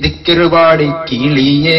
ദിക്കറുപാടി കിളിയേ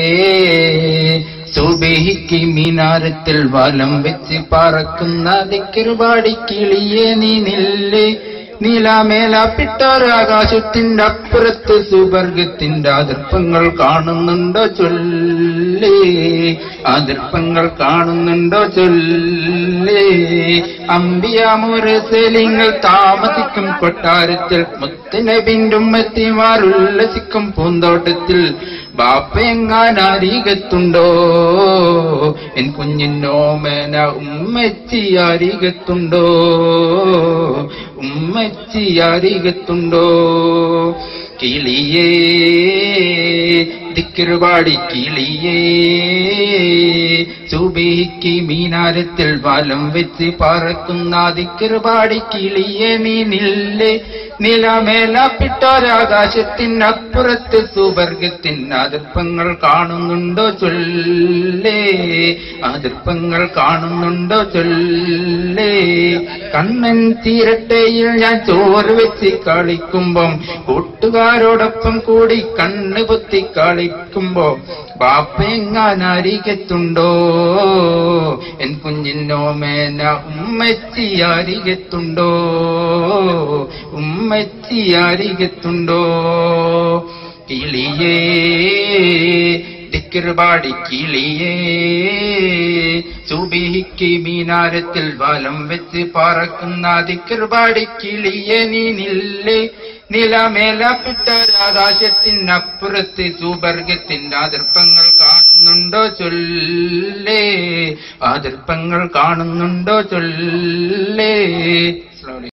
സുബഹിക്ക് മീനാരത്തിൽ വലം വെച്ച് പറക്കുന്ന ദിക്കറുപാടി കിളിയേ നീ നില്ലേ നീലാമേലാപ്പിട്ടൊരാകാശത്തിന്റെ അപ്പുറത്ത് സുവർഗത്തിന്റെ അതിർപ്പങ്ങൾ കാണുന്നുണ്ടോ ചൊല്ലേ അതിർപ്പങ്ങൾ കാണുന്നുണ്ടോ ചൊല്ലേ അമ്പിയാമുരസലിങ്ങൾ താമസിക്കും കൊട്ടാരത്തിൽ മുത്തനബിന്റെ ഉമ്മത്തിമാർ ഉല്ലസിക്കും പൂന്തോട്ടത്തിൽ ബാപ്പയെങ്ങാനരികത്തുണ്ടോ എൻ കുഞ്ഞിനോമേന ഉമ്മച്ചി അരികത്തുണ്ടോ ഉമ്മച്ചി അരികത്തുണ്ടോ കിളിയേ ദിക്കറുപാടി കിളിയേ സുബിക്ക് മീനാരത്തിൽ വലം വെച്ച് പറക്കുന്ന ദിക്കറുപാടി കിളിയേ നീ നില്ലേ നിലമേലാപ്പിട്ടൊരാകാശത്തിനപ്പുറത്ത് സുവർഗത്തിന് അതിർപ്പങ്ങൾ കാണുന്നുണ്ടോ ചൊല്ലേ അതിർപ്പങ്ങൾ കാണുന്നുണ്ടോ ചൊല്ലേ കണ്ണൻ തീരട്ടയിൽ ഞാൻ ചോറ് വെച്ച് കളിക്കുമ്പം കൂട്ടുകാരോടൊപ്പം കൂടി കണ്ണ് പൊത്തി കളിക്കുമ്പോ ബാപ്പയെങ്ങാനരികത്തുണ്ടോ എൻ കുഞ്ഞിനോ മേന ഉമ്മച്ചി അരികത്തുണ്ടോ ഉമ്മച്ചി അരികത്തുണ്ടോ കിളിയേ ദിക്കറുപാടി കിളിയേ സുബിഹിക്ക് മീനാരത്തിൽ വലം വെച്ച് പറക്കുന്ന ദിക്കറുപാടി കിളിയേ നീ നില്ലേ നിലമേലപ്പെട്ടൊരാകാശത്തിനപ്പുറത്ത് സുവർഗത്തിന്റെ അതിർപ്പങ്ങൾ കാണുന്നുണ്ടോ ചൊല്ലേ അതിർപ്പങ്ങൾ കാണുന്നുണ്ടോ ചൊല്ലേ